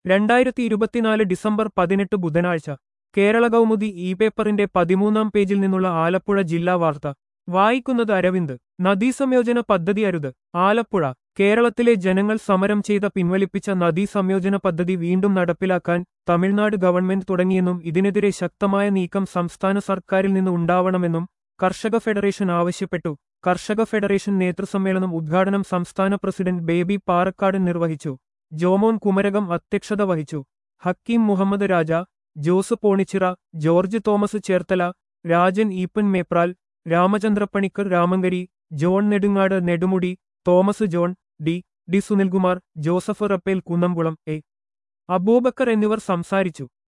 രണ്ടായിരത്തി ഇരുപത്തിനാല് ഡിസംബർ പതിനെട്ട് ബുധനാഴ്ച കേരള കൗമുദി ഇ പേപ്പറിന്റെ പതിമൂന്നാം പേജിൽ നിന്നുള്ള ആലപ്പുഴ ജില്ലാ വാർത്ത വായിക്കുന്നത് അരവിന്ദ് നദീസംയോജന പദ്ധതി അരുത് ആലപ്പുഴ കേരളത്തിലെ ജനങ്ങൾ സമരം ചെയ്ത പിൻവലിപ്പിച്ച നദീസംയോജന പദ്ധതി വീണ്ടും നടപ്പിലാക്കാൻ തമിഴ്നാട് ഗവൺമെന്റ് തുടങ്ങിയെന്നും ഇതിനെതിരെ ശക്തമായ നീക്കം സംസ്ഥാന സർക്കാരിൽ നിന്ന് ഉണ്ടാവണമെന്നും കർഷക ഫെഡറേഷൻ ആവശ്യപ്പെട്ടു കർഷക ഫെഡറേഷൻ നേതൃസമ്മേളനം ഉദ്ഘാടനം സംസ്ഥാന പ്രസിഡന്റ് ബേബി പാറക്കാട് നിർവഹിച്ചു ജോമോൻ കുമരകം അധ്യക്ഷത വഹിച്ചു Hakeem Muhammad Raja Jose Ponnichira George Thomas Cherthala Rajan Eapen Mepral Ramachandrapanicker Ramankary John Nedungad Nedumudi Thomas John D D Sunilkumar Joseph Raphael Kunnamkulam A Aboobacker എന്നിവർ സംസാരിച്ചു